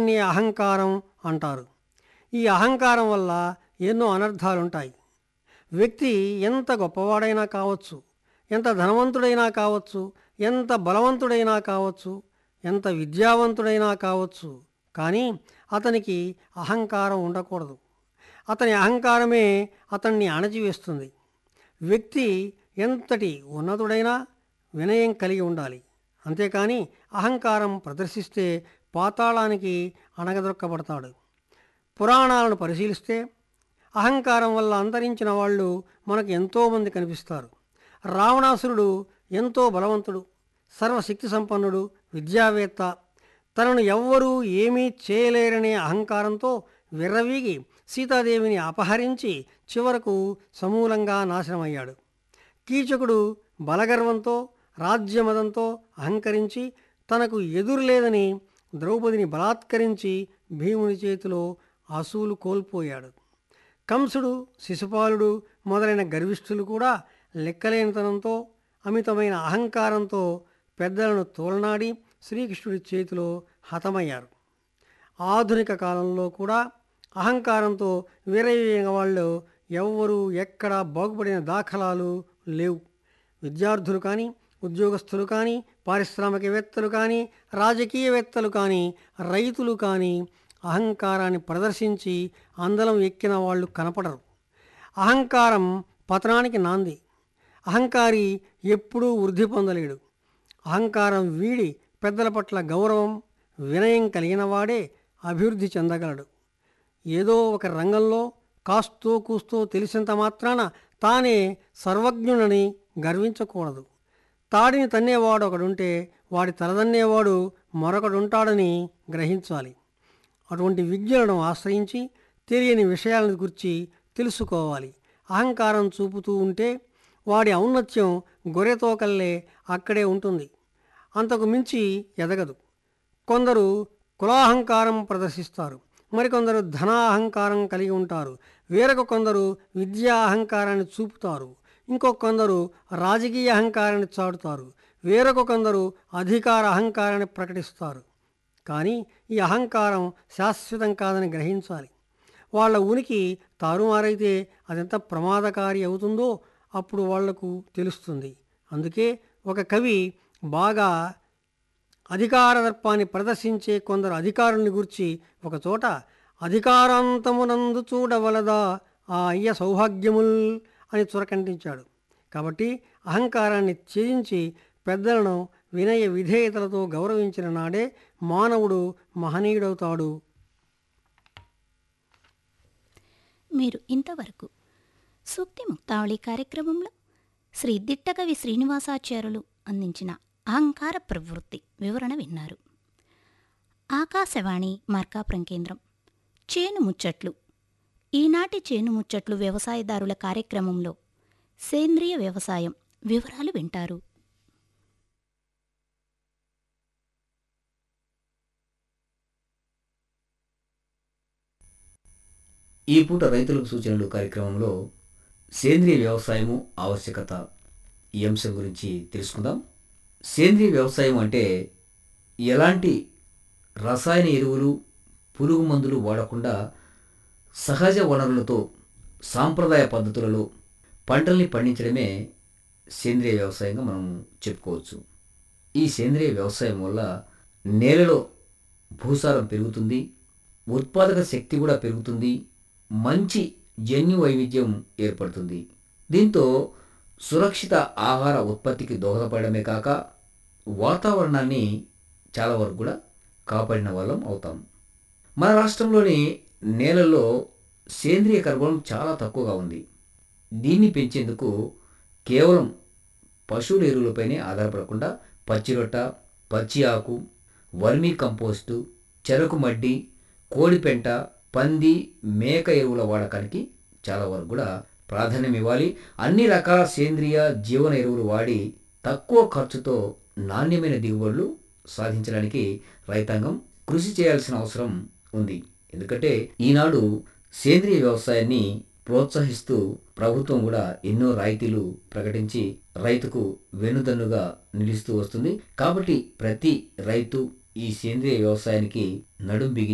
వీటన్నిటినీ అహంకారం అంటారు ఈ అహంకారం వల్ల ఎన్నో అనర్థాలుంటాయి వ్యక్తి ఎంత గొప్పవాడైనా కావచ్చు ఎంత ధనవంతుడైనా కావచ్చు ఎంత బలవంతుడైనా కావచ్చు ఎంత విద్యావంతుడైనా కావచ్చు కానీ అతనికి అహంకారం ఉండకూడదు అతని అహంకారమే అతన్ని అణచివేస్తుంది వ్యక్తి ఎంతటి ఉన్నతుడైనా వినయం కలిగి ఉండాలి అంతేకాని అహంకారం ప్రదర్శిస్తే పాతాళానికి అణగదొక్కబడతాడు పురాణాలను పరిశీలిస్తే అహంకారం వల్ల అంతరించిన వాళ్ళు మనకు ఎంతోమంది కనిపిస్తారు రావణాసురుడు ఎంతో బలవంతుడు సర్వశక్తి సంపన్నుడు విద్యావేత్త తనను ఎవ్వరూ ఏమీ చేయలేరనే అహంకారంతో విర్రవీగి సీతాదేవిని అపహరించి చివరకు సమూలంగా నాశనమయ్యాడు కీచకుడు బలగర్వంతో రాజ్యమదంతో అహంకరించి తనకు ఎదురులేదని ద్రౌపదిని బలాత్కరించి భీముని చేతిలో అసూలు కోల్పోయాడు కంసుడు శిశుపాలుడు మొదలైన గర్విష్ఠులు కూడా లెక్కలేనితనంతో అమితమైన అహంకారంతో పెద్దలను తోలనాడి శ్రీకృష్ణుడి చేతిలో హతమయ్యారు ఆధునిక కాలంలో కూడా అహంకారంతో వీరయ్యన వాళ్ళు ఎవ్వరూ ఎక్కడా బాగుపడిన దాఖలాలు లేవు విద్యార్థులు కానీ ఉద్యోగస్తులు కానీ పారిశ్రామికవేత్తలు కానీ రాజకీయవేత్తలు కానీ రైతులు కానీ అహంకారాన్ని ప్రదర్శించి అందలం ఎక్కిన వాళ్ళు కనపడరు అహంకారం పతనానికి నాంది అహంకారి ఎప్పుడూ వృద్ధి పొందలేడు అహంకారం వీడి పెద్దల పట్ల గౌరవం వినయం కలిగిన వాడే అభివృద్ధి చెందగలడు ఏదో ఒక రంగంలో కాస్తో కూస్తో తెలిసినంత మాత్రాన తానే సర్వజ్ఞునని గర్వించకూడదు తాడిని తన్నేవాడు ఒకడుంటే వాడి తలదన్నేవాడు మరొకడుంటాడని గ్రహించాలి అటువంటి విద్యలను ఆశ్రయించి తెలియని విషయాలను గురించి తెలుసుకోవాలి అహంకారం చూపుతూ ఉంటే వాడి ఔన్నత్యం గొర్రెతోకల్లే అక్కడే ఉంటుంది అంతకు మించి ఎదగదు కొందరు కులాహంకారం ప్రదర్శిస్తారు మరికొందరు ధనాహంకారం కలిగి ఉంటారు వేరొక కొందరు విద్యా అహంకారాన్ని చూపుతారు ఇంకొక కొందరు రాజకీయ అహంకారాన్ని చాటుతారు వేరొక కొందరు అధికార అహంకారాన్ని ప్రకటిస్తారు కానీ ఈ అహంకారం శాశ్వతం కాదని గ్రహించాలి వాళ్ళ ఉనికి తారుమారైతే అదెంత ప్రమాదకారి అవుతుందో అప్పుడు వాళ్లకు తెలుస్తుంది అందుకే ఒక కవి బాగా అధికార దర్పాన్ని ప్రదర్శించే కొందరు అధికారుల్ని గురించి ఒకచోట అధికారాంతమునందు చూడవలదా ఆ అయ్య సౌభాగ్యముల్ అని చురకంటించాడు కాబట్టి అహంకారాన్ని త్యజించి పెద్దలను వినయ విధేయతలతో గౌరవించిన నాడే మానవుడు మహనీయుడవుతాడు మీరు ఇంతవరకు సూక్తి ముక్తావళి కార్యక్రమంలో శ్రీ దిట్టకవి శ్రీనివాసాచార్యులు అందించిన అహంకార ప్రవృత్తి వివరణ విన్నారు ఆకాశవాణి మార్కాపురం కేంద్రం చేను ముచ్చట్లు ఈనాటి చేను ముచ్చట్లు వ్యవసాయదారుల కార్యక్రమంలో సేంద్రియ వ్యవసాయం వివరాలు వింటారు ఈ పూట రైతులకు సూచనలు కార్యక్రమంలో సేంద్రియ వ్యవసాయము ఆవశ్యకత ఈ అంశం గురించి తెలుసుకుందాం సేంద్రియ వ్యవసాయం అంటే ఎలాంటి రసాయన ఎరువులు పురుగు మందులు వాడకుండా సహజ వనరులతో సాంప్రదాయ పద్ధతులలో పంటల్ని పండించడమే సేంద్రియ వ్యవసాయంగా మనం చెప్పుకోవచ్చు ఈ సేంద్రియ వ్యవసాయం వల్ల నేలలో భూసారం పెరుగుతుంది ఉత్పాదక శక్తి కూడా పెరుగుతుంది మంచి జన్యు వైవిధ్యం ఏర్పడుతుంది దీంతో సురక్షిత ఆహార ఉత్పత్తికి దోహదపడమే కాక వాతావరణాన్ని చాలా వరకు కూడా కాపాడిన వాళ్ళం అవుతాం మన రాష్ట్రంలోని నేలల్లో సేంద్రియ కర్బనం చాలా తక్కువగా ఉంది దీన్ని పెంచేందుకు కేవలం పశువుల ఎరువులపైనే ఆధారపడకుండా పచ్చిరొట్ట పచ్చి ఆకు వర్మీ కంపోస్టు చెరకు మడ్డి కోడిపెంట పంది మేక ఎరువుల వాడకానికి చాలా వరకు కూడా ప్రాధాన్యం ఇవ్వాలి అన్ని రకాల సేంద్రియ జీవన ఎరువులు వాడి తక్కువ ఖర్చుతో నాణ్యమైన దిగుబడులు సాధించడానికి రైతాంగం కృషి చేయాల్సిన అవసరం ఉంది ఎందుకంటే ఈనాడు సేంద్రియ వ్యవసాయాన్ని ప్రోత్సహిస్తూ ప్రభుత్వం కూడా ఎన్నో రాయితీలు ప్రకటించి రైతుకు వెన్నుదన్నుగా నిలుస్తూ వస్తుంది కాబట్టి ప్రతి రైతు ఈ సేంద్రియ వ్యవసాయానికి నడుం బిగి